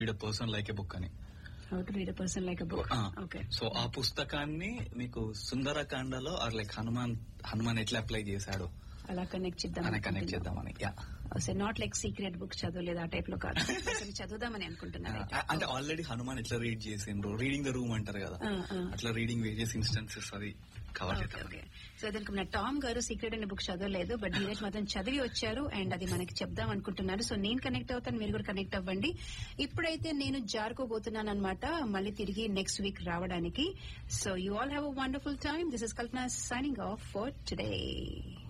Read person like a book అని how to read a person like a book ఆ. Okay so ఆ పుస్తకాన్ని మీకు సుందరకాండలో ఆర్ లైక్ హనుమాన్ హనుమాన్ ఎట్లా అప్లై చేశాడు అలా కనెక్ట్ చేద్దాం అని కనెక్ట్ చేద్దామని yeah not like secret book చదవలేదు ఆ టైప్ లో కాదు అసలు చదువుదామని అనుకుంటున్నారు అయితే. అంటే ఆల్రెడీ హనుమాన్ ఎట్లా రీడ్ చేసిండ్రు రీడింగ్ ద రూమ్ అంటారు కదా ఆ, ఆ. అట్లా రీడింగ్ వేరియస్ ఇన్స్టెన్సెస్ అది కవర్ ఓకే చేద్దామని ఓకే సో దానికి మన టామ్ గారు సీక్రెట్ అనే బుక్ చదవలేదు బట్ ధీరజ్ మాత్రం చదివి వచ్చారు అండ్ అది మనకి చెప్దాం అనుకుంటున్నారు సో నేను కనెక్ట్ అవుతాను మీరు కూడా కనెక్ట్ అవ్వండి ఇప్పుడైతే నేను జారుకోబోతున్నాను అనమాట మళ్ళీ తిరిగి నెక్స్ట్ వీక్ రావడానికి so you all have a wonderful time this is Kalpana signing off for today